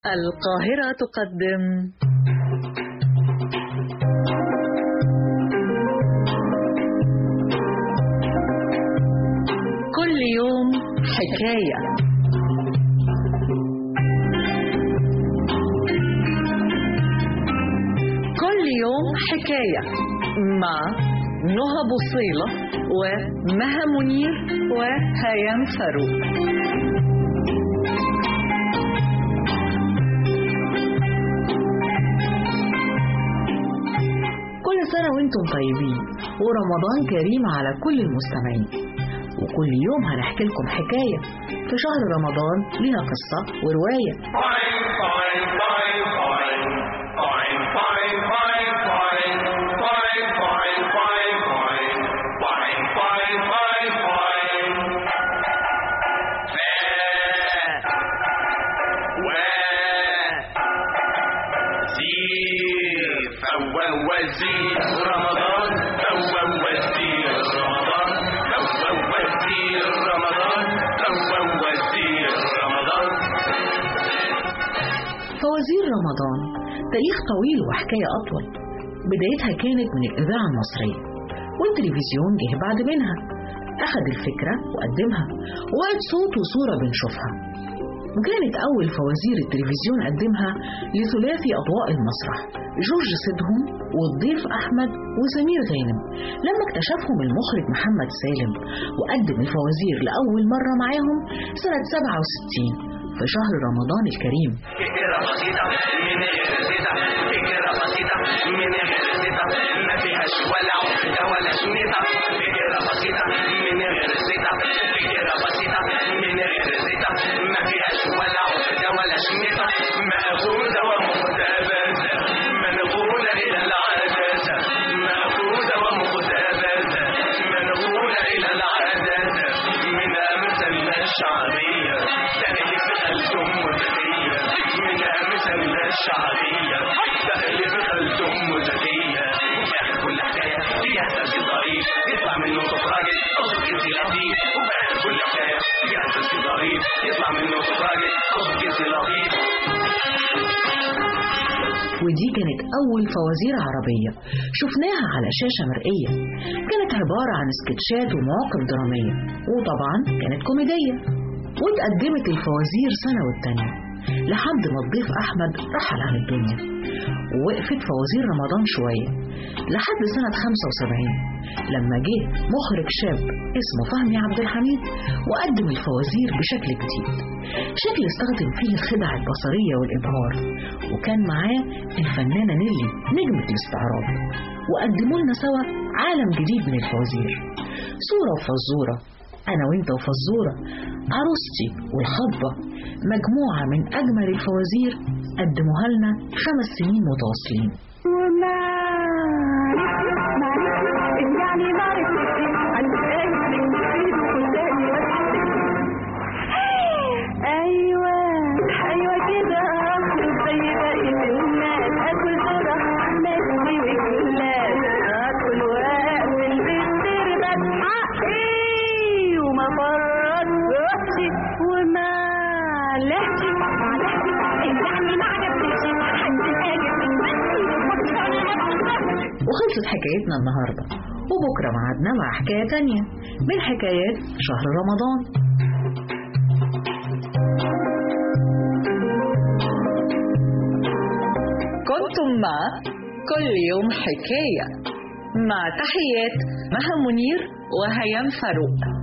القاهرة تقدم كل يوم حكاية كل يوم حكاية مع نهى بوصيلة ومها منير وهيام فاروق كل سنة وانتم طيبين ورمضان كريم على كل المستمعين وكل يوم هنحكي لكم حكاية في شهر رمضان ليها قصة ورواية وزير رمضان هو وزير رمضان هو وزير رمضان هو وزير رمضان فوازير رمضان تاريخ طويل وحكاية أطول بدايتها كانت من الإذاعة المصرية والتلفزيون جه بعد منها أخذ الفكرة وقدمها وقت صوت وصورة بنشوفها وكانت أول فوازير التلفزيون قدمها لثلاثي أضواء المسرح جورج سيدهم والضيف أحمد وسمير غانم لما اكتشفهم المخرج محمد سالم وقدم الفوازير لأول مرة معاهم سنة 67 في شهر رمضان الكريم فكرة بسيطة من غير زيطة فكرة بسيطة من غير زيطة ما فيهاش ولا عقدة ولا شنيطة فكرة بسيطة من غير زيطة فكرة بسيطة من غير زيطة ما فيهاش ولا عقدة ولا شنيطة مأخوذة ومقتبسة منقولة إلى العادة مأخوذة ومقتبسة منقولة إلى العادة من أمثل الشعبية تألف خلتم مزكية من أمثل الشعبية تألف خلتم مزكية وفي كل حكاية فيها سلسل ضريب يطلع منه تفراجل أو سكنسي لطيف وفي كل حكاية فيها سلسل ضريب يطلع منه تفراجل أو سكنسي لطيف ودي كانت أول فوازير عربية شفناها على شاشة مرئية كانت عبارة عن سكتشات ومواقف درامية وطبعا كانت كوميدية واتقدمت الفوازير سنة والتانية لحد ما الضيف أحمد رحل عن الدنيا ووقفت فوازير رمضان شوية لحد سنة 75 لما جه مخرج شاب اسمه فهمي عبد الحميد وقدم الفوازير بشكل جديد شكل استخدم فيه الخدع البصرية والإبهار وكان معاه الفنانة نيلي نجمة الاستعراض وقدموا لنا سوا عالم جديد من الفوازير صورة وفزورة أنا وأنت وفزورة عروستي والخطبة مجموعة من أجمل الفوازير قدموها لنا خمس سنين متواصلين ايوه ايوه كده اخرج زي بقية الناس اكل ذرة ماشي وكلاب اكل واقفل بالتربة حقي وما فرطش وما لحش يعني ما عجبتش حد حاجة وخلصت حكايتنا النهاردة وبكرة معادنا مع حكاية تانية من حكايات شهر رمضان كنتم مع كل يوم حكاية مع تحيات مها منير وهيام فاروق